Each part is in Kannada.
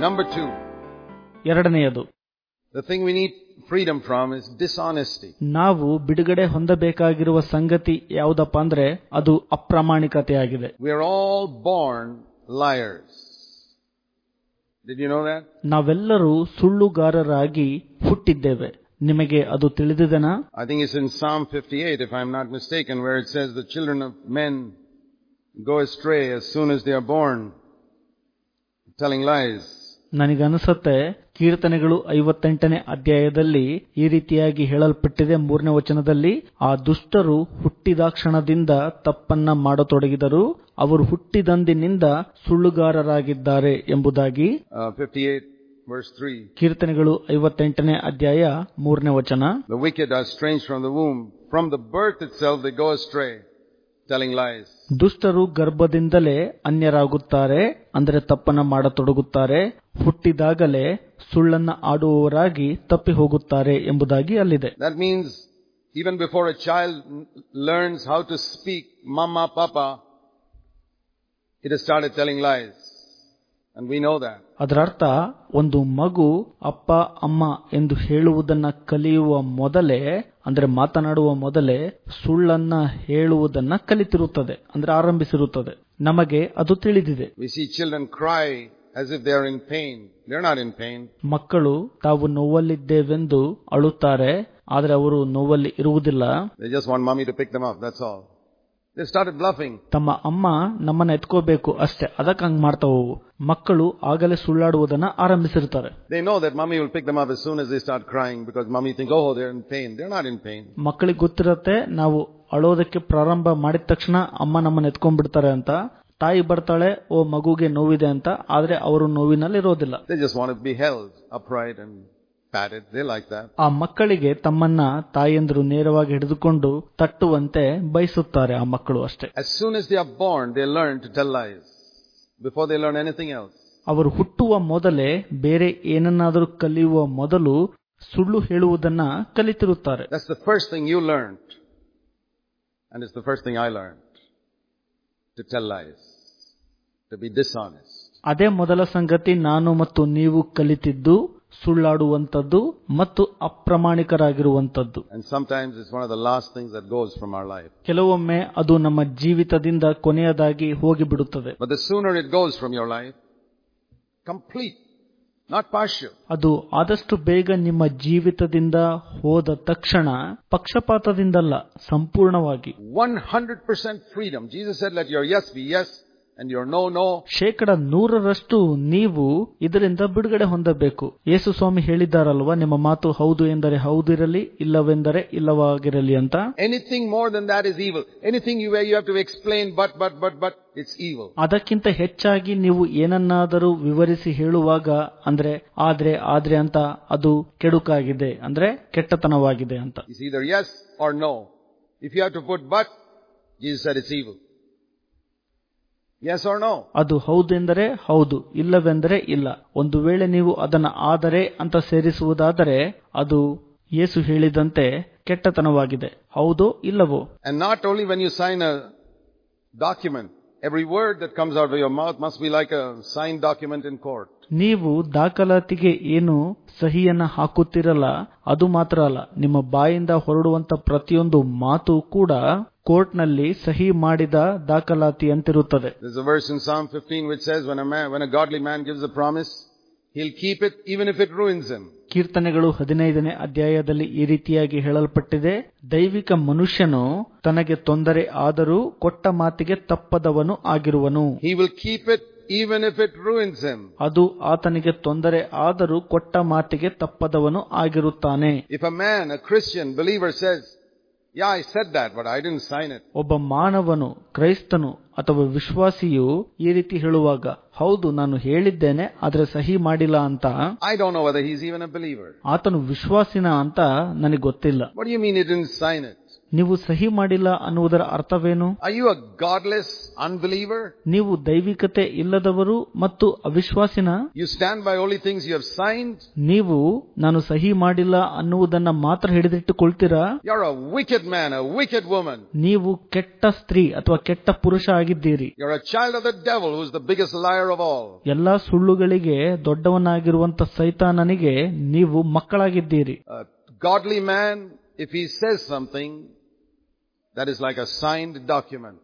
Number two, ಎರಡನೆಯದು the thing we need freedom from is dishonesty. ನಾವು ಬಿಡುಗಡೆ ಹೊಂದಬೇಕಾಗಿರುವ ಸಂಗತಿ ಯಾವುದಪ್ಪ ಅಂದ್ರೆ ಅದು ಅಪ್ರಾಮಾಣಿಕತೆಯಾಗಿದೆ We are all born liars. Did you know that? ನಾವೆಲ್ಲರೂ ಸುಳ್ಳುಗಾರರಾಗಿ ಹುಟ್ಟಿದ್ದೇವೆ ನಿಮಗೆ ಅದು ತಿಳಿದಿದೆನಾ I think it's in Psalm 58, if I'm not mistaken, where it says the children of men go astray as soon as they are born, telling lies. ನನಗನ್ಸುತ್ತೆ ಕೀರ್ತನೆಗಳು ಐವತ್ತೆಂಟನೇ ಅಧ್ಯಾಯದಲ್ಲಿ ಈ ರೀತಿಯಾಗಿ ಹೇಳಲ್ಪಟ್ಟಿದೆ ಮೂರನೇ ವಚನದಲ್ಲಿ ಆ ದುಷ್ಟರು ಹುಟ್ಟಿದಾಕ್ಷಣದಿಂದ ತಪ್ಪನ್ನ ಮಾಡತೊಡಗಿದರು ಅವರು ಹುಟ್ಟಿದಂದಿನಿಂದ ಸುಳ್ಳುಗಾರರಾಗಿದ್ದಾರೆ ಎಂಬುದಾಗಿ Uh, 58 verse 3. ಕೀರ್ತನೆಗಳು ಐವತ್ತೆಂಟನೇ ಅಧ್ಯಾಯ ಮೂರನೇ ವಚನ The wicked are strange from the womb. From the birth itself they go astray, telling lies. ದುಷ್ಟರು ಗರ್ಭದಿಂದಲೇ ಅನ್ಯರಾಗುತ್ತಾರೆ ಅಂದರೆ ತಪ್ಪನ್ನ ಮಾಡತೊಡಗುತ್ತಾರೆ ಹುಟ್ಟಿದಾಗಲೇ ಸುಳ್ಳನ್ನ ಆಡುವವರಾಗಿ ತಪ್ಪಿ ಹೋಗುತ್ತಾರೆ ಎಂಬುದಾಗಿ ಅಲ್ಲಿದೆ That means even before a child n- learns how to speak mama, papa, it has started telling lies. And we know that. ಅದರರ್ಥ ಒಂದು ಮಗು ಅಪ್ಪ ಅಮ್ಮ ಎಂದು ಹೇಳುವುದನ್ನ ಕಲಿಯುವ ಮೊದಲೇ ಅಂದ್ರೆ ಮಾತನಾಡುವ ಮೊದಲೇ ಸುಳ್ಳನ್ನ ಹೇಳುವುದನ್ನ ಕಲಿತಿರುತ್ತದೆ ಅಂದ್ರೆ ಆರಂಭಿಸಿರುತ್ತದೆ ನಮಗೆ ಅದು ತಿಳಿದಿದೆ We see children cry as if they are in pain. They're not in pain. ಮಕ್ಕಳು ತಾವು ನೋವಲ್ಲಿದ್ದೇವೆಂದು ಅಳುತ್ತಾರೆ ಆದರೆ ಅವರು ನೋವಲ್ಲಿ ಇರುವುದಿಲ್ಲ They just want mommy to pick them up. That's all. They started bluffing. ತಮ್ಮ ಅಮ್ಮ ನಮ್ಮನ್ನ ಎತ್ಕೋಬೇಕು ಅಷ್ಟೇ ಅದಕ್ಕೆ ಹಂಗ್ ಮಾಡ್ತಾವು ಮಕ್ಕಳು ಆಗಲೇ ಸುಳ್ಳಾಡುವುದನ್ನ ಆರಂಭಿಸಿರ್ತಾರೆ They know that mommy will pick them up as soon as they start crying because mommy think, oh, they're in pain. They're not in pain. ಮಕ್ಕಳಿಗೆ ಗೊತ್ತಿರತ್ತೆ ನಾವು ಅಳೋದಕ್ಕೆ ಪ್ರಾರಂಭ ಮಾಡಿದ ತಕ್ಷಣ ಅಮ್ಮ ನಮ್ಮನ್ನ ಎತ್ಕೊಂಡ್ಬಿಡ್ತಾರೆ ಅಂತ ತಾಯಿ ಬರ್ತಾಳೆ ಓ ಮಗುಗೆ ನೋವಿದೆ ಅಂತ ಆದ್ರೆ ಅವರು ನೋವಿನಲ್ಲಿ ಇರೋದಿಲ್ಲ They just want to be held upright and patted. They like that. ಆ ಮಕ್ಕಳಿಗೆ ತಮ್ಮನ್ನ ತಾಯಂದ್ರು ನೇರವಾಗಿ ಹಿಡಿದುಕೊಂಡು ತಟ್ಟುವಂತೆ ಬಯಸುತ್ತಾರೆ ಆ ಮಕ್ಕಳು ಅಷ್ಟೇ As soon as they are born, they learn to tell lies before they learn anything else. ಅವರು ಹುಟ್ಟುವ ಮೊದಲೇ ಬೇರೆ ಏನನ್ನಾದರೂ ಕಲಿಯುವ ಮೊದಲು ಸುಳ್ಳು ಹೇಳುವುದನ್ನ ಕಲಿತಿರುತ್ತಾರೆ That's the first thing you learned. And it's the first thing I learned. To tell lies. To be dishonest. ಅದೇ ಮೊದಲ ಸಂಗತಿ ನಾನು ಮತ್ತು ನೀವು ಕಲಿತಿದ್ದು ಸುಳ್ಳಾಡುವಂಥದ್ದು ಮತ್ತು ಅಪ್ರಾಮಾಣಿಕರಾಗಿರುವಂಥದ್ದು And sometimes it's one of the last things that goes from our life. ಕೆಲವೊಮ್ಮೆ ಅದು ನಮ್ಮ ಜೀವಿತದಿಂದ ಕೊನೆಯದಾಗಿ ಹೋಗಿಬಿಡುತ್ತದೆ But the sooner it goes from your life, complete, not partial. ಅದು ಆದಷ್ಟು ಬೇಗ ನಿಮ್ಮ ಜೀವಿತದಿಂದ ಹೋದ ತಕ್ಷಣ ಪಕ್ಷಪಾತದಿಂದಲ್ಲ ಸಂಪೂರ್ಣವಾಗಿ 100% freedom. Jesus said, let your yes be yes and your no, no. ಶೇಕಡ ನೂರರಷ್ಟು ನೀವು ಇದರಿಂದ ಬಿಡುಗಡೆ ಹೊಂದಬೇಕು ಯೇಸು ಸ್ವಾಮಿ ಹೇಳಿದ್ದಾರಲ್ವಾ ನಿಮ್ಮ ಮಾತು ಹೌದು ಎಂದರೆ ಹೌದಿರಲಿ ಇಲ್ಲವೆಂದರೆ ಇಲ್ಲವಾಗಿರಲಿ ಅಂತ Anything more than that is evil. Anything you, where you have to explain but, but, but, but, it's evil. ಅದಕ್ಕಿಂತ ಹೆಚ್ಚಾಗಿ ನೀವು ಏನನ್ನಾದರೂ ವಿವರಿಸಿ ಹೇಳುವಾಗ ಅಂದ್ರೆ ಆದ್ರೆ ಆದ್ರೆ ಅಂತ ಅದು ಕೆಡುಕಾಗಿದೆ ಅಂದ್ರೆ ಕೆಟ್ಟತನವಾಗಿದೆ ಅಂತ It's either yes or no. If you have to put but, Jesus said it's evil. Yes or no? ಅದು ಹೌದೆಂದರೆ ಹೌದು ಇಲ್ಲವೆಂದರೆ ಇಲ್ಲ ಒಂದು ವೇಳೆ ನೀವು ಅದನ್ನ ಆದರೆ ಅಂತ ಸೇರಿಸುವುದಾದರೆ ಅದು ಯೇಸು ಹೇಳಿದಂತೆ ಕೆಟ್ಟತನವಾಗಿದೆ ಹೌದೋ ಇಲ್ಲವೋ And not only when you sign a document, every word that comes out of your mouth must be like a signed document in court. ನೀವು ದಾಖಲಾತಿಗೆ ಏನು ಸಹಿಯನ್ನ ಹಾಕುತ್ತಿರಲ್ಲ ಅದು ಮಾತ್ರ ಅಲ್ಲ ನಿಮ್ಮ ಬಾಯಿಂದ ಹೊರಡುವಂತ ಪ್ರತಿಯೊಂದು ಮಾತು ಕೂಡ ಕೋರ್ಟ್ನಲ್ಲಿ ಸಹಿ ಮಾಡಿದ ದಾಖಲಾತಿಯಂತಿರುತ್ತದೆ There's a verse in Psalm 15 which says when a man, when a godly man gives a promise, he'll keep it even if it ruins him. ಕೀರ್ತನೆಗಳು ಹದಿನೈದನೇ ಅಧ್ಯಾಯದಲ್ಲಿ ಈ ರೀತಿಯಾಗಿ ಹೇಳಲ್ಪಟ್ಟಿದೆ ದೈವಿಕ ಮನುಷ್ಯನು ತನಗೆ ತೊಂದರೆ ಆದರೂ ಕೊಟ್ಟ ಮಾತಿಗೆ ತಪ್ಪದವನು ಆಗಿರುವನು He will keep it even if it ruins him. ಅದು ಆತನಿಗೆ ತೊಂದರೆ ಆದರೂ ಕೊಟ್ಟ ಮಾತಿಗೆ ತಪ್ಪದವನು ಆಗಿರುತ್ತಾನೆ If a man, a Christian believer says, yeah, I said that, but I didn't sign it. ಒಬ್ಬ ಮಾನವನು ಕ್ರೈಸ್ತನು ಅಥವಾ ವಿಶ್ವಾಸಿಯು ಈ ರೀತಿ ಹೇಳುವಾಗ ಹೌದು ನಾನು ಹೇಳಿದ್ದೇನೆ ಆದ್ರೆ ಸಹಿ ಮಾಡಿಲ್ಲ ಅಂತ I don't know whether he's even a believer. ಆತನು ವಿಶ್ವಾಸಿನ ಅಂತ ನನಗೆ ಗೊತ್ತಿಲ್ಲ What do you mean he didn't sign it? ನೀವು ಸಹಿ ಮಾಡಿಲ್ಲ ಅನ್ನುವುದರ ಅರ್ಥವೇನು Are you a godless unbeliever? ನೀವು ದೈವಿಕತೆ ಇಲ್ಲದವರು ಮತ್ತು ಅವಿಶ್ವಾಸಿನ You stand by only things you have signed? ನೀವು ನಾನು ಸಹಿ ಮಾಡಿಲ್ಲ ಅನ್ನುವುದನ್ನ ಮಾತ್ರ ಹಿಡಿದಿಟ್ಟುಕೊಳ್ತೀರಾ You're a wicked man, a wicked woman. ನೀವು ಕೆಟ್ಟ ಸ್ತ್ರೀ ಅಥವಾ ಕೆಟ್ಟ ಪುರುಷ ಆಗಿದ್ದೀರಿ You're a child of the devil who's the biggest liar of all. ಎಲ್ಲಾ ಸುಳ್ಳುಗಳಿಗೆ ದೊಡ್ಡವನಾಗಿರುವಂತ ಸೈತಾನನಿಗೆ ನೀವು ಮಕ್ಕಳಾಗಿದ್ದೀರಿ A godly man, if he says something, that is like a signed document,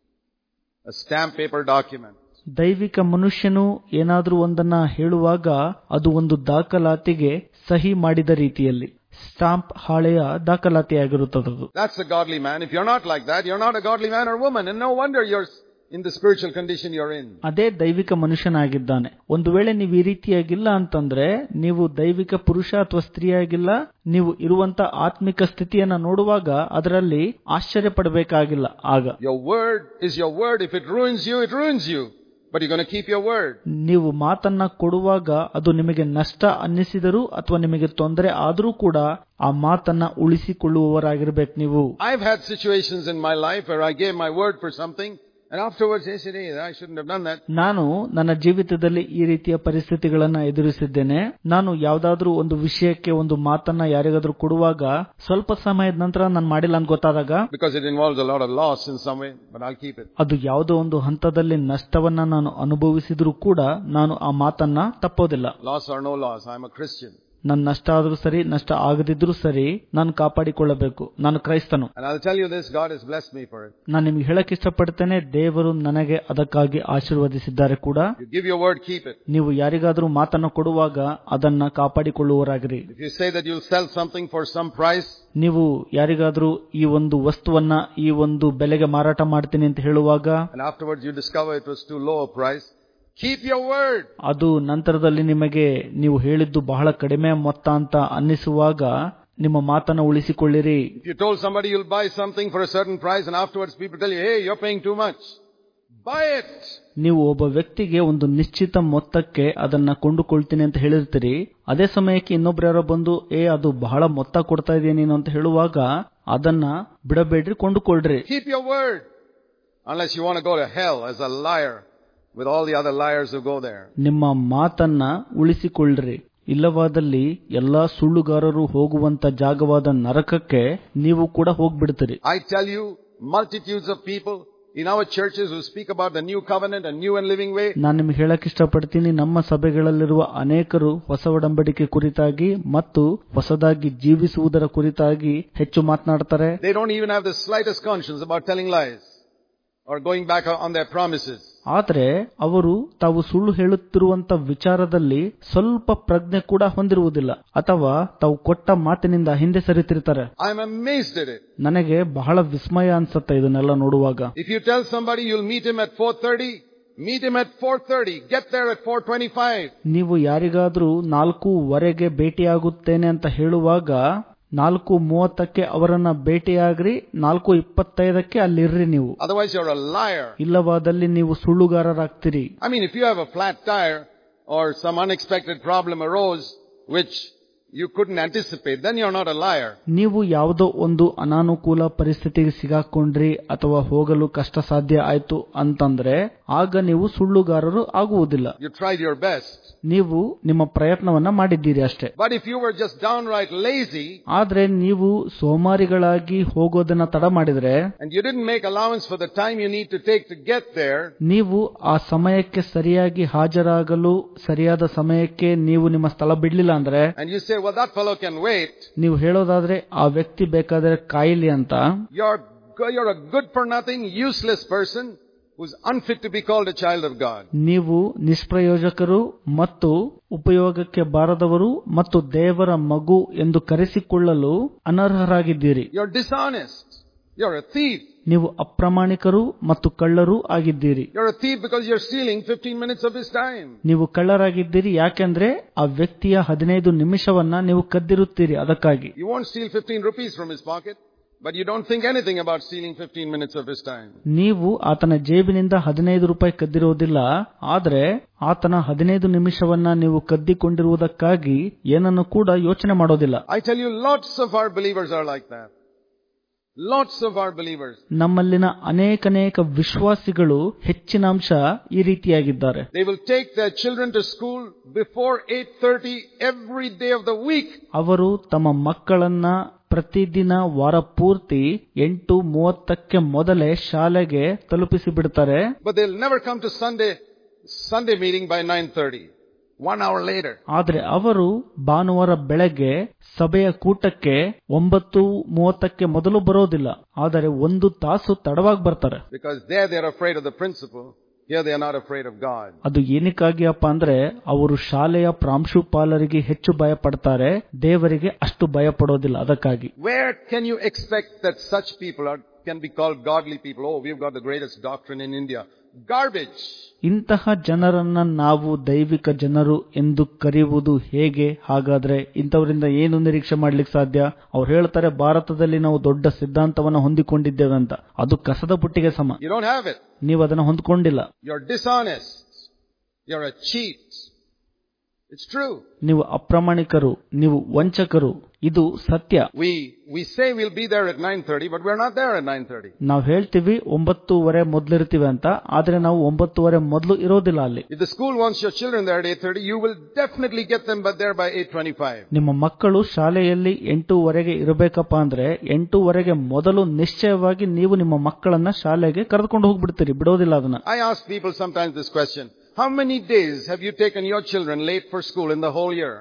a stamp paper document. ದೈವಿಕ ಮನುಷ್ಯನು ಏನಾದ್ರೂ ಒಂದನ್ನ ಹೇಳುವಾಗ ಅದು ಒಂದು ದಾಖಲಾತಿಗೆ ಸಹಿ ಮಾಡಿದ ರೀತಿಯಲ್ಲಿ ಸ್ಟಾಂಪ್ ಹಾಳೆಯ ದಾಖಲಾತಿಯಾಗಿರುತ್ತದದು That's a godly man. If you're not like that, you're not a godly man or woman, and no wonder you're in the spiritual condition you're in. ಅದೇ ದೈವಿಕ ಮನುಷ್ಯನಾಗಿದ್ದಾನೆ ಒಂದು ವೇಳೆ ನೀವು ಈ ರೀತಿಯಾಗಿಲ್ಲ ಅಂತಂದ್ರೆ ನೀವು ದೈವಿಕ ಪುರುಷ ಅಥವಾ ಸ್ತ್ರೀಯಾಗಿಲ್ಲ ನೀವು ಇರುವಂತ ಆತ್ಮಿಕ ಸ್ಥಿತಿಯನ್ನ ನೋಡುವಾಗ ಅದರಲ್ಲಿ ಆಶ್ಚರ್ಯ ಪಡಬೇಕಾಗಿಲ್ಲ ಆಗ Your word is your word. If it ruins you, it ruins you. But you're going to keep your word. ನೀವು ಮಾತನ್ನ ಕೊಡುವಾಗ ಅದು ನಿಮಗೆ ನಷ್ಟ ಅನ್ನಿಸಿದರೂ ಅಥವಾ ನಿಮಗೆ ತೊಂದರೆ ಆದರೂ ಕೂಡ ಆ ಮಾತನ್ನ ಉಳಿಸಿಕೊಳ್ಳುವವರಾಗಿರ್ಬೇಕು ನೀವು I've had situations in my life where I gave my word for something, and afterwards I said, hey, I shouldn't have done that. ನಾನು ನನ್ನ ಜೀವಿತದಲ್ಲಿ ಈ ರೀತಿಯ ಪರಿಸ್ಥಿತಿಗಳನ್ನ ಎದುರಿಸಿದ್ದೇನೆ ನಾನು ಯಾವ್ದಾದ್ರೂ ಒಂದು ವಿಷಯಕ್ಕೆ ಒಂದು ಮಾತನ್ನ ಯಾರಿಗಾದ್ರೂ ಕೊಡುವಾಗ ಸ್ವಲ್ಪ ಸಮಯದ ನಂತರ ನಾನು ಮಾಡಿಲ್ಲ ಅಂತ ಗೊತ್ತಾದಾಗ Because it involves a lot of loss in some way, but I'll keep it. ಅದು ಯಾವುದೋ ಒಂದು ಹಂತದಲ್ಲಿ ನಷ್ಟವನ್ನ ನಾನು ಅನುಭವಿಸಿದ್ರೂ ಕೂಡ ನಾನು ಆ ಮಾತನ್ನ ತಪ್ಪೋದಿಲ್ಲ Loss or no loss, I'm a Christian. ನನ್ನ ನಷ್ಟ ಆದ್ರೂ ಸರಿ ನಷ್ಟ ಆಗದಿದ್ರೂ ಸರಿ ನಾನು ಕಾಪಾಡಿಕೊಳ್ಳಬೇಕು ನಾನು ಕ್ರೈಸ್ತನು And I'll tell you this, God has blessed me for it. ನಾನು ನಿಮ್ಗೆ ಹೇಳಕ್ ಇಷ್ಟಪಡ್ತೇನೆ ದೇವರು ನನಗೆ ಅದಕ್ಕಾಗಿ ಆಶೀರ್ವದಿಸಿದ್ದಾರೆ ಕೂಡ You give your word, keep it. ನೀವು ಯಾರಿಗಾದ್ರೂ ಮಾತನ್ನು ಕೊಡುವಾಗ ಅದನ್ನ ಕಾಪಾಡಿಕೊಳ್ಳುವರಾಗಿರಿ If you say that you'll sell something for some price, ನೀವು ಯಾರಿಗಾದ್ರೂ ಈ ಒಂದು ವಸ್ತುವನ್ನ ಈ ಒಂದು ಬೆಲೆಗೆ ಮಾರಾಟ ಮಾಡ್ತೀನಿ ಅಂತ ಹೇಳುವಾಗ and afterwards you discover it was too low a price, keep your word. ಅದು ನಂತರದಲ್ಲಿ ನಿಮಗೆ ನೀವು ಹೇಳಿದ್ದು ಬಹಳ ಕಡಿಮೆ ಮೊತ್ತ ಅಂತ ಅನ್ನಿಸುವಾಗ ನಿಮ್ಮ ಮಾತನ್ನ ಉಳಿಸಿಕೊಳ್ಳಿರಿ If you told somebody you'll buy something for a certain price and afterwards people tell you, hey, you're paying too much, buy it. ನೀವು ಒಬ್ಬ ವ್ಯಕ್ತಿಗೆ ಒಂದು ನಿಶ್ಚಿತ ಮೊತ್ತಕ್ಕೆ ಅದನ್ನ ಕೊಂಡುಕೊಳ್ತೀನಿ ಅಂತ ಹೇಳಿರ್ತೀರಿ ಅದೇ ಸಮಯಕ್ಕೆ ಇನ್ನೊಬ್ರು ಯಾರೋ ಬಂದು ಏ ಅದು ಬಹಳ ಮೊತ್ತ ಕೊಡ್ತಾ ಇದೆಯಾ ನೀನು ಅಂತ ಹೇಳುವಾಗ ಅದನ್ನ ಬಿಡಬೇಡ್ರಿ ಕೊಂಡುಕೊಳ್ರಿ Keep your word. Unless you want to go to hell as a liar with all the other liars who go there. ನಿಮ್ಮ ಮಾತನ್ನ ಉಳಿಸಿಕೊಳ್ಳ್ರಿ ಇಲ್ಲವಾದಲ್ಲಿ ಎಲ್ಲಾ ಸುಳ್ಳುಗಾರರು ಹೋಗುವಂತ ಜಾಗವಾದ ನರಕಕ್ಕೆ ನೀವು ಕೂಡ ಹೋಗ್ಬಿಡ್ತೀರಿ I tell you, multitudes of people in our churches who speak about the new covenant and new and living way, ನಾನು ನಿಮ್ಗೆ ಹೇಳಕ್ ಇಷ್ಟಪಡ್ತೀನಿ ನಮ್ಮ ಸಭೆಗಳಲ್ಲಿರುವ ಅನೇಕರು ಹೊಸ ಒಡಂಬಡಿಕೆ ಕುರಿತಾಗಿ ಮತ್ತು ಹೊಸದಾಗಿ ಜೀವಿಸುವುದರ ಕುರಿತಾಗಿ ಹೆಚ್ಚು ಮಾತನಾಡ್ತಾರೆ they don't even have the slightest conscience about telling lies or going back on their promises. ಆದರೆ ಅವರು ತಾವು ಸುಳ್ಳು ಹೇಳುತ್ತಿರುವಂತ ವಿಚಾರದಲ್ಲಿ ಸ್ವಲ್ಪ ಪ್ರಜ್ಞೆ ಕೂಡ ಹೊಂದಿರುವುದಿಲ್ಲ ಅಥವಾ ತಾವು ಕೊಟ್ಟ ಮಾತಿನಿಂದ ಹಿಂದೆ ಸರಿತಿರ್ತಾರೆ I'm amazed at it. ನನಗೆ ಬಹಳ ವಿಸ್ಮಯ ಅನ್ಸತ್ತೆ ಇದನ್ನೆಲ್ಲ ನೋಡುವಾಗ If you tell somebody you'll meet him at 4.30, meet him at 4.30, get there at 4.25. ನೀವು ಯಾರಿಗಾದ್ರೂ ನಾಲ್ಕೂವರೆಗೆ ಭೇಟಿಯಾಗುತ್ತೇನೆ ಅಂತ ಹೇಳುವಾಗ ನಾಲ್ಕು ಮೂವತ್ತಕ್ಕೆ ಅವರನ್ನ ಭೇಟಿಯಾಗ್ರಿ ನಾಲ್ಕು ಇಪ್ಪತ್ತೈದಕ್ಕೆ ಅಲ್ಲಿರ್ರಿ ನೀವು Otherwise you're a liar. ಇಲ್ಲವಾದಲ್ಲಿ ನೀವು ಸುಳ್ಳುಗಾರರಾಗ್ತೀರಿ I mean, if you have a flat tire or some unexpected problem arose which you couldn't anticipate, then you're not a liar. ನೀವು ಯಾವುದೋ ಒಂದು ಅನಾನುಕೂಲ ಪರಿಸ್ಥಿತಿಗೆ ಸಿಗಾಕೊಂಡ್ರಿ ಅಥವಾ ಹೋಗಲು ಕಷ್ಟ ಸಾಧ್ಯ ಆಯ್ತು ಅಂತಂದ್ರೆ ಆಗ ನೀವು ಸುಳ್ಳುಗಾರರು ಆಗುವುದಿಲ್ಲ You tried your best. ನೀವು ನಿಮ್ಮ ಪ್ರಯತ್ನವನ್ನ ಮಾಡಿದ್ದೀರಿ ಅಷ್ಟೇ But if you were just downright lazy ಆದ್ರೆ ನೀವು ಸೋಮಾರಿಗಳಾಗಿ ಹೋಗೋದನ್ನ ತಡ ಮಾಡಿದ್ರೆ and you didn't make allowance for the time you need to take to get there, ನೀವು ಆ ಸಮಯಕ್ಕೆ ಸರಿಯಾಗಿ ಹಾಜರಾಗಲು ಸರಿಯಾದ ಸಮಯಕ್ಕೆ ನೀವು ನಿಮ್ಮ ಸ್ಥಳ ಬಿಡ್ಲಿಲ್ಲ ಅಂದ್ರೆ and you say, well, that fellow can wait, ನೀವು ಹೇಳೋದಾದ್ರೆ ಆ ವ್ಯಕ್ತಿ ಬೇಕಾದ್ರೆ ಕಾಯಿಲಿ ಅಂತ you're, go- you're a good for nothing, useless person who's unfit to be called a child of God. ನೀವು ನಿಷ್ಪ್ರಯೋಜಕರು ಮತ್ತು ಉಪಯೋಗಕ್ಕೆ ಬಾರದವರು ಮತ್ತು ದೇವರ ಮಗು ಎಂದು ಕರೆಸಿಕೊಳ್ಳಲು ಅನರ್ಹರಾಗಿದ್ದೀರಿ You're dishonest. You're a thief. ನೀವು ಅಪ್ರಾಮಾಣಿಕರು ಮತ್ತು ಕಳ್ಳರೂ ಆಗಿದ್ದೀರಿ You're a thief because you're stealing 15 minutes of his time. ನೀವು ಕಳ್ಳರಾಗಿದ್ದೀರಿ ಯಾಕೆಂದ್ರೆ ಆ ವ್ಯಕ್ತಿಯ ಹದಿನೈದು ನಿಮಿಷವನ್ನ ನೀವು ಕದ್ದಿರುತ್ತೀರಿ ಅದಕ್ಕಾಗಿ You won't steal 15 rupees from his pocket, but you don't think anything about stealing 15 minutes of his time. ನೀವು ಆತನ ಜೇಬಿನಿಂದ ಹದಿನೈದು ರೂಪಾಯಿ ಕದ್ದಿರುವುದಿಲ್ಲ ಆದ್ರೆ ಆತನ ಹದಿನೈದು ನಿಮಿಷವನ್ನ ನೀವು ಕದ್ದಿಕೊಂಡಿರುವುದಕ್ಕಾಗಿ ಏನನ್ನು ಕೂಡ ಯೋಚನೆ ಮಾಡೋದಿಲ್ಲ I tell you, lots of our believers are like that. Lots of our believers. ನಮ್ಮಲ್ಲಿನ ಅನೇಕನೇಕ ವಿಶ್ವಾಸಿಗಳು ಹೆಚ್ಚಿನ ಅಂಶ ಈ ರೀತಿಯಾಗಿದ್ದಾರೆ They will take their children to school before 8.30 every day of the week. ಅವರು ತಮ್ಮ ಮಕ್ಕಳನ್ನ ಪ್ರತಿದಿನ ವಾರ ಪೂರ್ತಿ ಎಂಟು ಮೂವತ್ತಕ್ಕೆ ಮೊದಲೇ ಶಾಲೆಗೆ ತಲುಪಿಸಿ ಬಿಡ್ತಾರೆ But they'll never come to Sunday, Sunday meeting by 9.30. One hour later. ಆದ್ರೆ ಅವರು ಭಾನುವಾರ ಬೆಳಗ್ಗೆ ಸಭೆಯ ಕೂಟಕ್ಕೆ ಒಂಬತ್ತು ಮೂವತ್ತಕ್ಕೆ ಮೊದಲು ಬರೋದಿಲ್ಲ ಆದರೆ ಒಂದು ತಾಸು ತಡವಾಗಿ ಬರ್ತಾರೆ Because there they're afraid of the principal. Here they are not afraid of God. ಅದು ಏನಕ್ಕಾಗಿಯಪ್ಪ ಅಂದ್ರೆ ಅವರು ಶಾಲೆಯ ಪ್ರಾಂಶುಪಾಲರಿಗೆ ಹೆಚ್ಚು ಭಯ ಪಡ್ತಾರೆ ದೇವರಿಗೆ ಅಷ್ಟು ಭಯ ಪಡೋದಿಲ್ಲ ಅದಕ್ಕಾಗಿ Where can you expect that such people are, can be called godly people? Oh, we've got the greatest doctrine in India. Garbage. ಇಂತಹ ಜನರನ್ನ ನಾವು ದೈವಿಕ ಜನರು ಎಂದು ಕರೆಯುವುದು ಹೇಗೆ ಹಾಗಾದ್ರೆ ಇಂಥವರಿಂದ ಏನು ನಿರೀಕ್ಷೆ ಮಾಡ್ಲಿಕ್ಕೆ ಸಾಧ್ಯ ಅವ್ರು ಹೇಳ್ತಾರೆ ಭಾರತದಲ್ಲಿ ನಾವು ದೊಡ್ಡ ಸಿದ್ಧಾಂತವನ್ನ ಹೊಂದಿಕೊಂಡಿದ್ದೇವೆ ಅಂತ ಅದು ಕಸದ ಬುಟ್ಟಿಗೆ ಸಮ You don't have it. ನೀವು ಅದನ್ನ ಹೊಂದ್ಕೊಂಡಿಲ್ಲ You're dishonest. You're a cheat. It's true. ನೀವು ಅಪ್ರಾಮಾಣಿಕರು ನೀವು ವಂಚಕರು ಇದು ಸತ್ಯ We, we say we'll be there at 9.30, but we're not there at 9.30. ನಾವು ಹೇಳ್ತೀವಿ ಒಂಬತ್ತೂವರೆ ಮೊದ್ಲಿರ್ತೀವಿ ಅಂತ ಆದ್ರೆ ನಾವು ಒಂಬತ್ತುವರೆ ಮೊದಲು ಇರೋದಿಲ್ಲ ಅಲ್ಲಿ If the school wants your children there at 8.30, you will definitely get them but there by 8.25. ನಿಮ್ಮ ಮಕ್ಕಳು ಶಾಲೆಯಲ್ಲಿ ಎಂಟೂವರೆಗೆ ಇರಬೇಕಪ್ಪ ಅಂದ್ರೆ ಎಂಟೂವರೆಗೆ ಮೊದಲು ನಿಶ್ಚಯವಾಗಿ ನೀವು ನಿಮ್ಮ ಮಕ್ಕಳನ್ನ ಶಾಲೆಗೆ ಕರೆದುಕೊಂಡು ಹೋಗ್ಬಿಡ್ತೀರಿ ಬಿಡೋದಿಲ್ಲ ಅದನ್ನ I ask people sometimes this question. How many days have you taken your children late for school in the whole year?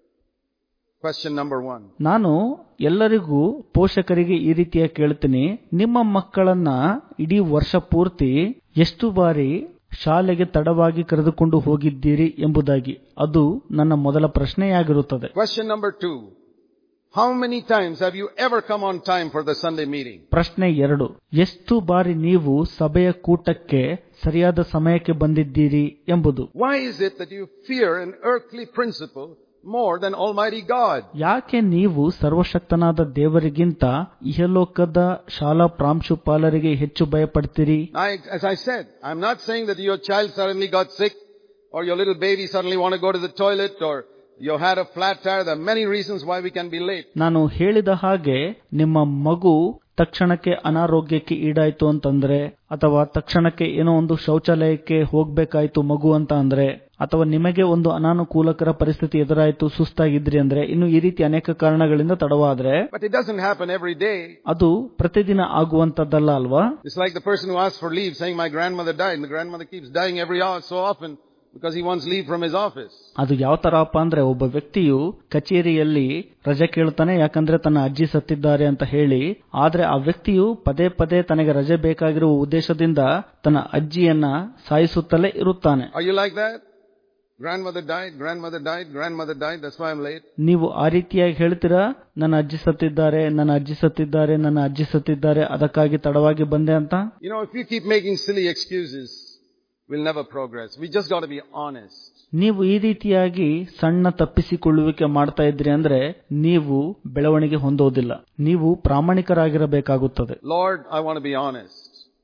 Question number one. ನಾನು ಎಲ್ಲರಿಗೂ ಪೋಷಕರಿಗೆ ಈ ರೀತಿಯ ಕೇಳ್ತೀನಿ ನಿಮ್ಮ ಮಕ್ಕಳನ್ನ ಇಡೀ ವರ್ಷ ಪೂರ್ತಿ ಎಷ್ಟು ಬಾರಿ ಶಾಲೆಗೆ ತಡವಾಗಿ ಕರೆದುಕೊಂಡು ಹೋಗಿದ್ದೀರಿ ಎಂಬುದಾಗಿ ಅದು ನನ್ನ ಮೊದಲ ಪ್ರಶ್ನೆಯಾಗಿರುತ್ತದೆ Question number two. How many times have you ever come on time for the Sunday meeting? ಪ್ರಶ್ನೆ ಎರಡು ಎಷ್ಟು ಬಾರಿ ನೀವು ಸಭೆಯ ಕೂಟಕ್ಕೆ ಸರಿಯಾದ ಸಮಯಕ್ಕೆ ಬಂದಿದ್ದೀರಿ ಎಂಬುದು Why is it that you fear an earthly principle more than Almighty God? ಯಾಕೆ ನೀವು ಸರ್ವಶಕ್ತನಾದ ದೇವರಿಗಿಂತ ಇಹಲೋಕದ ಶಾಲಾ ಪ್ರಾಂಶುಪಾಲರಿಗೆ ಹೆಚ್ಚು ಭಯಪಡ್ತೀರಿ I, as I said, I'm not saying that your child suddenly got sick or your little baby suddenly want to go to the toilet or you had a flat tire. There are many reasons why we can be late. ನಾನು ಹೇಳಿದ ಹಾಗೆ ನಿಮ್ಮ ಮಗು ತಕ್ಷಣಕ್ಕೆ ಅನಾರೋಗ್ಯಕ್ಕೆ ಈಡಾಯ್ತು ಅಂತಂದ್ರೆ ಅಥವಾ ತಕ್ಷಣಕ್ಕೆ ಏನೋ ಒಂದು ಶೌಚಾಲಯಕ್ಕೆ ಹೋಗ್ಬೇಕಾಯ್ತು ಮಗು ಅಂತ ಅಂದ್ರೆ ಅಥವಾ ನಿಮಗೆ ಒಂದು ಅನಾನುಕೂಲಕರ ಪರಿಸ್ಥಿತಿ ಎದುರಾಯ್ತು ಸುಸ್ತಾಗಿದ್ರಿ ಅಂದ್ರೆ ಇನ್ನು ಈ ರೀತಿ ಅನೇಕ ಕಾರಣಗಳಿಂದ ತಡವಾದ್ರೆ But it doesn't happen every day. ಅದು ಪ್ರತಿದಿನ ಆಗುವಂತದ್ದಲ್ಲ ಅಲ್ವಾ It's like the person who asks for leave saying my grandmother died and the grandmother keeps dying every hour so often because he wants leave from his office. ಅದು ಯಾವ ತರಪ್ಪ ಅಂದ್ರೆ ಒಬ್ಬ ವ್ಯಕ್ತಿಯು ಕಚೇರಿಯಲ್ಲಿ ರಜೆ ಕೇಳ್ತಾನೆ ಯಾಕಂದ್ರೆ ತನ್ನ ಅಜ್ಜಿ ಸತ್ತಿದ್ದಾರೆ ಅಂತ ಹೇಳಿ ಆದ್ರೆ ಆ ವ್ಯಕ್ತಿಯು ಪದೇ ಪದೇ ತನಗೆ ರಜೆ ಬೇಕಾಗಿರುವ ಉದ್ದೇಶದಿಂದ ತನ್ನ ಅಜ್ಜಿಯನ್ನ ಸಾಯಿಸುತ್ತಲೇ ಇರುತ್ತಾನೆ Are you like that? Grandmother died, grandmother died, grandmother died, that's why I'm late. ನೀವು ಆ ರೀತಿಯಾಗಿ ಹೇಳ್ತೀರಾ ನನ್ನ ಅಜ್ಜಿ ಸತ್ತಿದ್ದಾರೆ ನನ್ನ ಅಜ್ಜಿ ಸತ್ತಿದ್ದಾರೆ ನನ್ನ ಅಜ್ಜಿ ಸತ್ತಿದ್ದಾರೆ ಅದಕ್ಕಾಗಿ ತಡವಾಗಿ ಬಂದೆ ಅಂತ You know, if you keep making silly excuses, we'll never progress. We just got to be honest. ನೀವು ಈ ರೀತಿಯಾಗಿ ಸಣ್ಣ ತಪ್ಪಿಸಿಕೊಳ್ಳುವಿಕೆ ಮಾಡ್ತಾ ಇದ್ರಿ ಅಂದ್ರೆ ನೀವು ಬೆಳವಣಿಗೆ ಹೊಂದೋದಿಲ್ಲ ನೀವು ಪ್ರಾಮಾಣಿಕರಾಗಿರಬೇಕಾಗುತ್ತದೆ Lord, I want to be honest.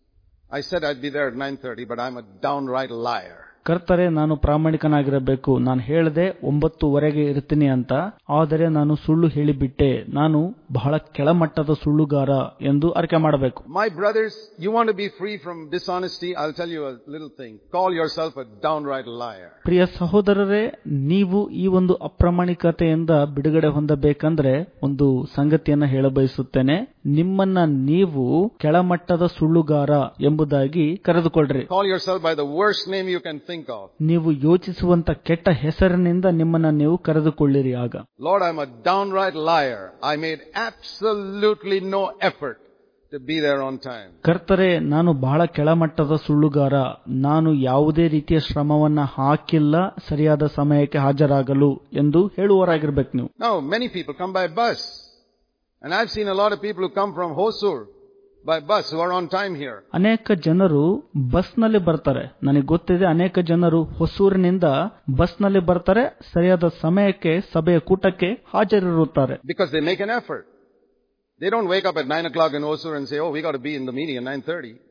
I said I'd be there at 9.30, but I'm a downright liar. ಕರ್ತರೆ ನಾನು ಪ್ರಾಮಾಣಿಕನಾಗಿರಬೇಕು ನಾನು ಹೇಳದೆ ಒಂಬತ್ತುವರೆಗೆ ಇರ್ತೀನಿ ಅಂತ ಆದರೆ ನಾನು ಸುಳ್ಳು ಹೇಳಿಬಿಟ್ಟೆ ನಾನು ಬಹಳ ಕೆಳಮಟ್ಟದ ಸುಳ್ಳುಗಾರ ಎಂದು ಅರಿಕೆ ಮಾಡಬೇಕು My brothers, you want to be free from dishonesty? I'll tell you a little thing. Call yourself a downright liar. ಪ್ರಿಯ ಸಹೋದರರೇ ನೀವು ಈ ಒಂದು ಅಪ್ರಾಮಾಣಿಕತೆಯಿಂದ ಬಿಡುಗಡೆ ಹೊಂದಬೇಕಂದ್ರೆ ಒಂದು ಸಂಗತಿಯನ್ನ ಹೇಳಬಯಸುತ್ತೇನೆ ನಿಮ್ಮನ್ನ ನೀವು ಕೆಳಮಟ್ಟದ ಸುಳ್ಳುಗಾರ ಎಂಬುದಾಗಿ ಕರೆದುಕೊಳ್ಳ್ರಿ Call yourself by the worst name you can think of. ನೀವು ಯೋಚಿಸುವಂತ ಕೆಟ್ಟ ಹೆಸರಿನಿಂದ ನಿಮ್ಮನ್ನ ನೀವು ಕರೆದುಕೊಳ್ಳಿರಿ ಆಗ Lord, I'm a downright liar. I made absolutely no effort to be there on time. ಕರ್ತರೆ ನಾನು ಬಹಳ ಕೆಳಮಟ್ಟದ ಸುಳ್ಳುಗಾರ ನಾನು ಯಾವುದೇ ರೀತಿಯ ಶ್ರಮವನ್ನ ಹಾಕಿಲ್ಲ ಸರಿಯಾದ ಸಮಯಕ್ಕೆ ಹಾಜರಾಗಲು ಎಂದು ಹೇಳುವರಾಗಿರ್ಬೇಕು ನೀವು Now, many people come by bus. And I've seen a lot of people who come from Hosur by bus who are on time here. ಅನೇಕ ಜನರು ಬಸ್ನಲ್ಲಿ ಬರ್ತಾರೆ ನನಗೆ ಗೊತ್ತಿದೆ ಅನೇಕ ಜನರು ಹೊಸೂರಿನಿಂದ ಬಸ್ನಲ್ಲಿ ಬರ್ತಾರೆ ಸರಿಯಾದ ಸಮಯಕ್ಕೆ ಸಭೆಯ ಕೂಟಕ್ಕೆ ಹಾಜರಿರುತ್ತಾರೆ Because they make an effort. They don't wake up at 9 o'clock in Hosur and say, oh, we got to be in the meeting at 9.30.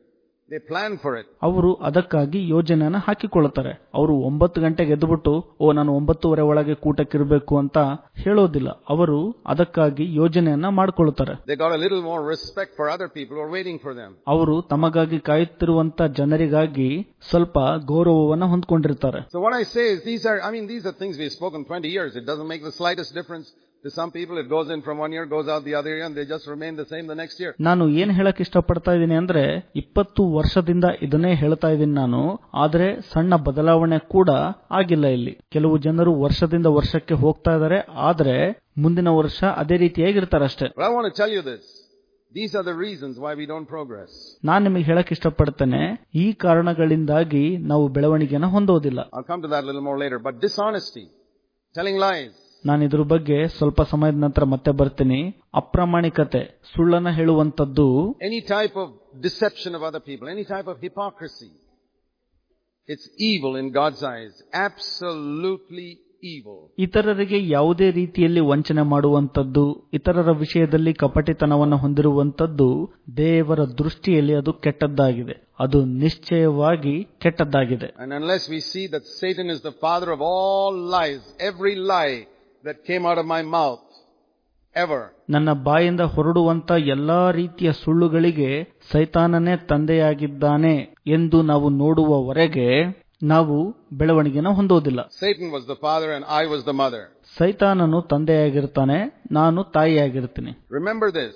They plan for it. ಅವರು ಅದಕ್ಕಾಗಿ ಯೋಜನೆಯನ್ನ ಹಾಕಿಕೊಳ್ಳುತ್ತಾರೆ ಅವರು ಒಂಬತ್ತು ಗಂಟೆಗೆ ಎದ್ದುಬಿಟ್ಟು ಓ ನಾನು ಒಂಬತ್ತುವರೆ ಒಳಗೆ ಕೂಟಕ್ಕಿರಬೇಕು ಅಂತ ಹೇಳೋದಿಲ್ಲ ಅವರು ಅದಕ್ಕಾಗಿ ಯೋಜನೆಯನ್ನ ಮಾಡ್ಕೊಳ್ಳುತ್ತಾರೆ They got a little more respect for other people who are waiting for them. ಅವರು ತಮಗಾಗಿ ಕಾಯುತ್ತಿರುವಂತ ಜನರಿಗಾಗಿ ಸ್ವಲ್ಪ ಗೌರವವನ್ನ ಹೊಂದ್ಕೊಂಡಿರ್ತಾರೆ So what I say is these are, I mean, these are things we've spoken 20 years. It doesn't make the slightest difference. To some people, it goes in from one year, goes out the other year, and they just remain the same the next year. ನಾನು ಏನ್ ಹೇಳಕ್ ಇಷ್ಟಪಡ್ತಾ ಇದ್ದೀನಿ ಅಂದ್ರೆ ಇಪ್ಪತ್ತು ವರ್ಷದಿಂದ ಇದನ್ನೇ ಹೇಳ್ತಾ ಇದ್ದೀನಿ ನಾನು ಆದ್ರೆ ಸಣ್ಣ ಬದಲಾವಣೆ ಕೂಡ ಆಗಿಲ್ಲ ಇಲ್ಲಿ ಕೆಲವು ಜನರು ವರ್ಷದಿಂದ ವರ್ಷಕ್ಕೆ ಹೋಗ್ತಾ ಇದ್ದಾರೆ ಆದ್ರೆ ಮುಂದಿನ ವರ್ಷ ಅದೇ ರೀತಿಯಾಗಿರ್ತಾರೆ ಅಷ್ಟೇ But I want to tell you this. These are the reasons why we don't progress. ನಾನ್ ನಿಮಗೆ ಹೇಳಕ್ ಇಷ್ಟಪಡ್ತೇನೆ ಈ ಕಾರಣಗಳಿಂದಾಗಿ ನಾವು ಬೆಳವಣಿಗೆನ ಹೊಂದೋದಿಲ್ಲ I'll come to that a little more later. But dishonesty, telling lies, ನಾನು ಇದ್ರ ಬಗ್ಗೆ ಸ್ವಲ್ಪ ಸಮಯದ ನಂತರ ಮತ್ತೆ ಬರ್ತೀನಿ ಅಪ್ರಾಮಾಣಿಕತೆ ಸುಳ್ಳನ್ನ ಹೇಳುವಂತದ್ದು any type of deception of other people, any type of hypocrisy, it's evil in God's eyes. Absolutely evil. ಇತರರಿಗೆ ಯಾವುದೇ ರೀತಿಯಲ್ಲಿ ವಂಚನೆ ಮಾಡುವಂತದ್ದು ಇತರರ ವಿಷಯದಲ್ಲಿ ಕಪಟಿತನವನ್ನು ಹೊಂದಿರುವಂತದ್ದು ದೇವರ ದೃಷ್ಟಿಯಲ್ಲಿ ಅದು ಕೆಟ್ಟದ್ದಾಗಿದೆ ಅದು ನಿಶ್ಚಯವಾಗಿ ಕೆಟ್ಟದ್ದಾಗಿದೆ And unless we see that Satan is the father of all lies, every lie that came out of my mouth, ever, ನನ್ನ ಬಾಯಿಂದ ಹೊರಡುವಂತ ಎಲ್ಲಾ ರೀತಿಯ ಸುಳ್ಳುಗಳಿಗೆ ಸೈತಾನನೇ ತಂದೆಯಾಗಿದ್ದಾನೆ ಎಂದು ನಾವು ನೋಡುವವರೆಗೆ ನಾವು ಬೆಳವಣಿಗೆನ ಹೊಂದೋದಿಲ್ಲ Satan was the father and I was the mother. ಸೈತಾನನು ತಂದೆಯಾಗಿರ್ತಾನೆ ನಾನು ತಾಯಿಯಾಗಿರ್ತೀನಿ Remember this.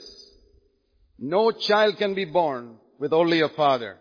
No child can be born with only a father.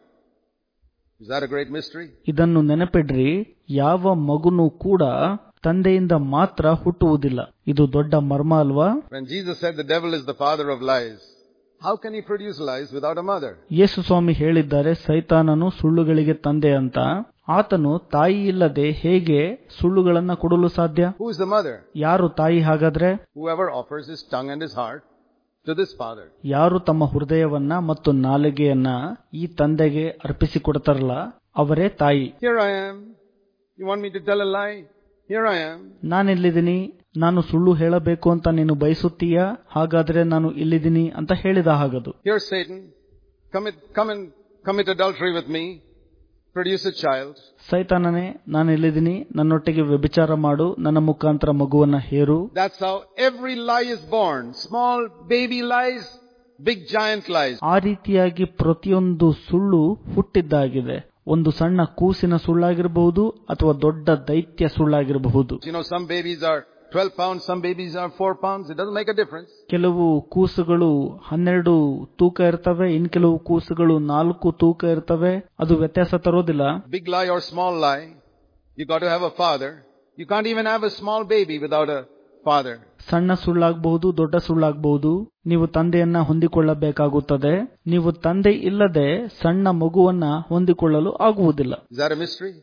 Is that a great mystery? ಇದನ್ನು ನೆನಪಿಡ್ರಿ ಯಾವ ಮಗುನೂ ಕೂಡ ತಂದೆಯಿಂದ ಮಾತ್ರ ಹುಟ್ಟುವುದಿಲ್ಲ ಇದು ದೊಡ್ಡ ಮರ್ಮ ಅಲ್ವಾ When Jesus said the devil is the father of lies, how can he produce lies without a mother? ಯೇಸು ಸ್ವಾಮಿ ಹೇಳಿದ್ದಾರೆ ಸೈತಾನನು ಸುಳ್ಳುಗಳಿಗೆ ತಂದೆ ಅಂತ ಆತನು ತಾಯಿ ಇಲ್ಲದೆ ಹೇಗೆ ಸುಳ್ಳುಗಳನ್ನ ಕೊಡಲು ಸಾಧ್ಯ Who is the mother? ಯಾರು ತಾಯಿ ಹಾಗಾದ್ರೆ Whoever offers his tongue and his heart to this father. ಯಾರು ತಮ್ಮ ಹೃದಯವನ್ನ ಮತ್ತು ನಾಲಿಗೆಯನ್ನ ಈ ತಂದೆಗೆ ಅರ್ಪಿಸಿಕೊಡ್ತಾರಲ್ಲ ಅವರೇ ತಾಯಿ Here I am. You want me to tell a lie? Here I am. ನಾನಿಲ್ಲಿದ್ದೀನಿ ನಾನು ಸುಳ್ಳು ಹೇಳಬೇಕು ಅಂತ ನೀನು ಬಯಸುತ್ತೀಯಾ ಹಾಗಾದ್ರೆ ನಾನು ಇಲ್ಲಿದ್ದೀನಿ ಅಂತ ಹೇಳಿದ ಹಾಗದು Here Satan. Commit, come and commit adultery with me. Produce a child. ಸೈತಾನನೇ ನಾನು ಇಲ್ಲಿದ್ದೀನಿ ನನ್ನೊಟ್ಟಿಗೆ ವ್ಯಭಿಚಾರ ಮಾಡು ನನ್ನ ಮುಖಾಂತರ ಮಗುವನ್ನ ಹೇರು That's how every lie is born. Small baby lies, big giant lies. ಆ ರೀತಿಯಾಗಿ ಪ್ರತಿಯೊಂದು ಸುಳ್ಳು ಹುಟ್ಟಿದ್ದಾಗಿದೆ ಒಂದು ಸಣ್ಣ ಕೂಸಿನ ಸುಳ್ಳಾಗಿರಬಹುದು ಅಥವಾ ದೊಡ್ಡ ದೈತ್ಯ ಸುಳ್ಳಾಗಿರಬಹುದು You know, some babies are 12 pounds, some babies are 4 pounds. It doesn't make a difference. ಕೆಲವು ಕೂಸುಗಳು ಹನ್ನೆರಡು ತೂಕ ಇರ್ತವೆ ಇನ್ ಕೆಲವು ಕೂಸುಗಳು ನಾಲ್ಕು ತೂಕ ಇರ್ತವೆ ಅದು ವ್ಯತ್ಯಾಸ ತರೋದಿಲ್ಲ Big lie or small lie, you got to have a father. You can't even have a small baby without a father. ಸಣ್ಣ ಸುಳ್ಳಾಗಬಹುದು ದೊಡ್ಡ ಸುಳ್ಳಾಗಬಹುದು ನೀವು ತಂದೆಯನ್ನ ಹೊಂದಿಕೊಳ್ಳಬೇಕಾಗುತ್ತದೆ ನೀವು ತಂದೆ ಇಲ್ಲದೆ ಸಣ್ಣ ಮಗುವನ್ನ ಹೊಂದಿಕೊಳ್ಳಲು ಆಗುವುದಿಲ್ಲ Is that a mystery?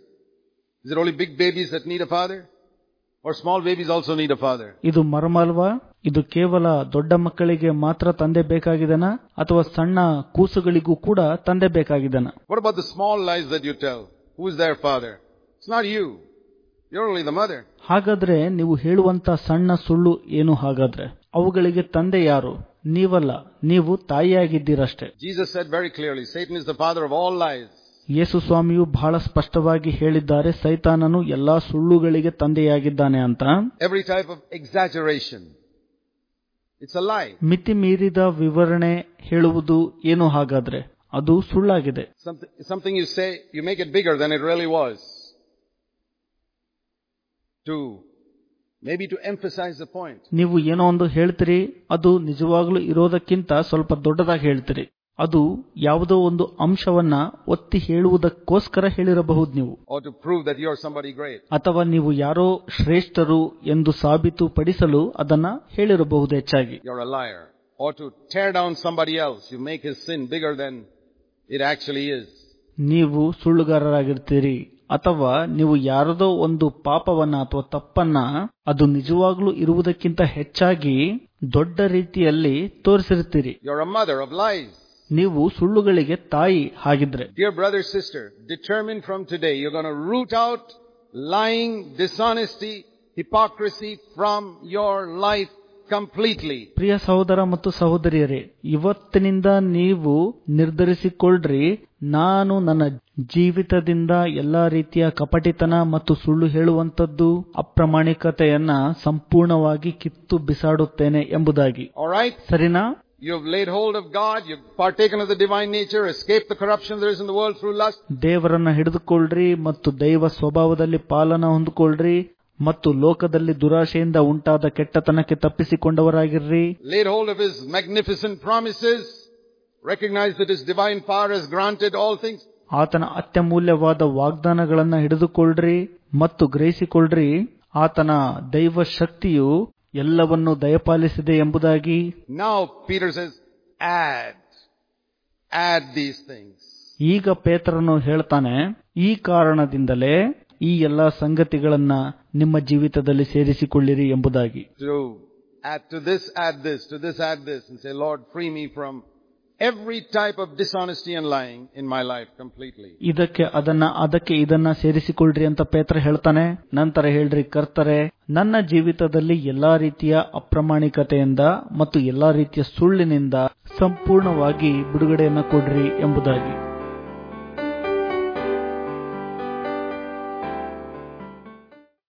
Is it only big babies that need a father? Or small babies also need a father? ಇದು ಮರ್ಮ ಅಲ್ವಾ ಇದು ಕೇವಲ ದೊಡ್ಡ ಮಕ್ಕಳಿಗೆ ಮಾತ್ರ ತಂದೆ ಬೇಕಾಗಿದನ ಅಥವಾ ಸಣ್ಣ ಕೂಸುಗಳಿಗೂ ಕೂಡ ತಂದೆ ಬೇಕಾಗಿದನ What about the small lies that you tell? Who is their father? It's not you. You're only the mother. ಹಾಗಾದ್ರೆ ನೀವು ಹೇಳುವಂತ ಸಣ್ಣ ಸುಳ್ಳು ಏನು ಹಾಗಾದ್ರೆ ಅವುಗಳಿಗೆ ತಂದೆ ಯಾರು ನೀವಲ್ಲ ನೀವು ತಾಯಿಯಾಗಿದ್ದೀರಷ್ಟೇ Jesus said very clearly, Satan is the father of all lies. ಯೇಸು ಸ್ವಾಮಿಯು ಬಹಳ ಸ್ಪಷ್ಟವಾಗಿ ಹೇಳಿದ್ದಾರೆ ಸೈತಾನನು ಎಲ್ಲಾ ಸುಳ್ಳುಗಳಿಗೆ ತಂದೆಯಾಗಿದ್ದಾನೆ ಅಂತ Every type of exaggeration. It's a lie. ಮಿತಿ ಮೀರಿದ ವಿವರಣೆ ಹೇಳುವುದು ಏನು ಹಾಗಾದ್ರೆ ಅದು ಸುಳ್ಳಾಗಿದೆ Something, something you say, you make it bigger than it really was. To, maybe to emphasize the point. ನೀವು ಏನೋ ಒಂದು ಹೇಳ್ತೀರಿ ಅದು ನಿಜವಾಗ್ಲೂ ಇರೋದಕ್ಕಿಂತ ಸ್ವಲ್ಪ ದೊಡ್ಡದಾಗಿ ಹೇಳ್ತೀರಿ ಅದು ಯಾವುದೋ ಒಂದು ಅಂಶವನ್ನ ಒತ್ತಿ ಹೇಳುವುದಕ್ಕೋಸ್ಕರ ಹೇಳಿರಬಹುದು ನೀವು Or to prove that you're somebody great. ಅಥವಾ ನೀವು ಯಾರೋ ಶ್ರೇಷ್ಠರು ಎಂದು ಸಾಬೀತುಪಡಿಸಲು ಅದನ್ನ ಹೇಳಿರಬಹುದು ಹೆಚ್ಚಾಗಿ You're a liar. Or to tear down somebody else. You make his sin bigger than it actually is. ನೀವು ಸುಳ್ಳುಗಾರರಾಗಿರ್ತೀರಿ ಅಥವಾ ನೀವು ಯಾರದೋ ಒಂದು ಪಾಪವನ್ನ ಅಥವಾ ತಪ್ಪನ್ನ ಅದು ನಿಜವಾಗ್ಲೂ ಇರುವುದಕ್ಕಿಂತ ಹೆಚ್ಚಾಗಿ ದೊಡ್ಡ ರೀತಿಯಲ್ಲಿ ತೋರಿಸಿರ್ತೀರಿ You're a mother of lies. ನೀವು ಸುಳ್ಳುಗಳಿಗೆ ತಾಯಿ ಹಾಗಿದ್ರೆ Dear brother, sister, determine from today you're going to root out lying, dishonesty, hypocrisy from your life completely. ಪ್ರಿಯ ಸಹೋದರ ಮತ್ತು ಸಹೋದರಿಯರೇ ಇವತ್ತಿನಿಂದ ನೀವು ನಿರ್ಧರಿಸಿಕೊಳ್ಳ್ರಿ ನಾನು ನನ್ನ ಜೀವಿತದಿಂದ ಎಲ್ಲಾ ರೀತಿಯ ಕಪಟಿತನ ಮತ್ತು ಸುಳ್ಳು ಹೇಳುವಂತದ್ದು ಅಪ್ರಾಮಾಣಿಕತೆಯನ್ನ ಸಂಪೂರ್ಣವಾಗಿ ಕಿತ್ತು ಬಿಸಾಡುತ್ತೇನೆ ಎಂಬುದಾಗಿ Alright? ಸರಿನಾ You've laid hold of God, you've partaken of the divine nature, escaped the corruption there is in the world through lust. ದೇವರನ್ನ ಹಿಡಿದುಕೊಳ್ಳ್ರಿ ಮತ್ತು ದೈವ ಸ್ವಭಾವದಲ್ಲಿ ಪಾಲನ ಹೊಂದಿಕೊಳ್ಳ್ರಿ ಮತ್ತು ಲೋಕದಲ್ಲಿ ದುರಾಶೆಯಿಂದ ಉಂಟಾದ ಕೆಟ್ಟತನಕ್ಕೆ ತಪ್ಪಿಸಿಕೊಂಡವರಾಗಿರ್ರಿ Laid hold of His magnificent promises, recognize that His divine power has granted all things. ಆತನ ಅತ್ಯಮೂಲ್ಯವಾದ ವಾಗ್ದಾನಗಳನ್ನ ಹಿಡಿದುಕೊಳ್ಳ್ರಿ ಮತ್ತು ಗ್ರಹಿಸಿಕೊಳ್ಳ್ರಿ ಆತನ ದೈವ ಶಕ್ತಿಯು ಎಲ್ಲವನ್ನೂ ದಯಪಾಲಿಸಿದೆ ಎಂಬುದಾಗಿ Now Peter says, add, add these things. ಈಗ ಪೇತ್ರನು ಹೇಳ್ತಾನೆ ಈ ಕಾರಣದಿಂದಲೇ ಈ ಎಲ್ಲಾ ಸಂಗತಿಗಳನ್ನ ನಿಮ್ಮ ಜೀವಿತದಲ್ಲಿ ಸೇರಿಸಿಕೊಳ್ಳಿರಿ ಎಂಬುದಾಗಿ To add to this, add this, to this, add this, and say, Lord, free me from every type of dishonesty and lying in my life completely. ಇದಕ್ಕೆ ಅದನ್ನ ಅದಕ್ಕೆ ಇದನ್ನ ಸೇರಿಸಿಕೊಳ್ಳ್ರಿ ಅಂತ ಪೇತ್ರ ಹೇಳ್ತಾನೆ ನಂತರ ಹೇಳ್ರಿ ಕರ್ತರೆ ನನ್ನ ಜೀವಿತದಲ್ಲಿ ಎಲ್ಲಾ ರೀತಿಯ ಅಪ್ರಾಮಾಣಿಕತೆಯಿಂದ ಮತ್ತು ಎಲ್ಲಾ ರೀತಿಯ ಸುಳ್ಳಿನಿಂದ ಸಂಪೂರ್ಣವಾಗಿ ಬಿಡುಗಡೆಯನ್ನ ಕೊಡ್ರಿ ಎಂಬುದಾಗಿ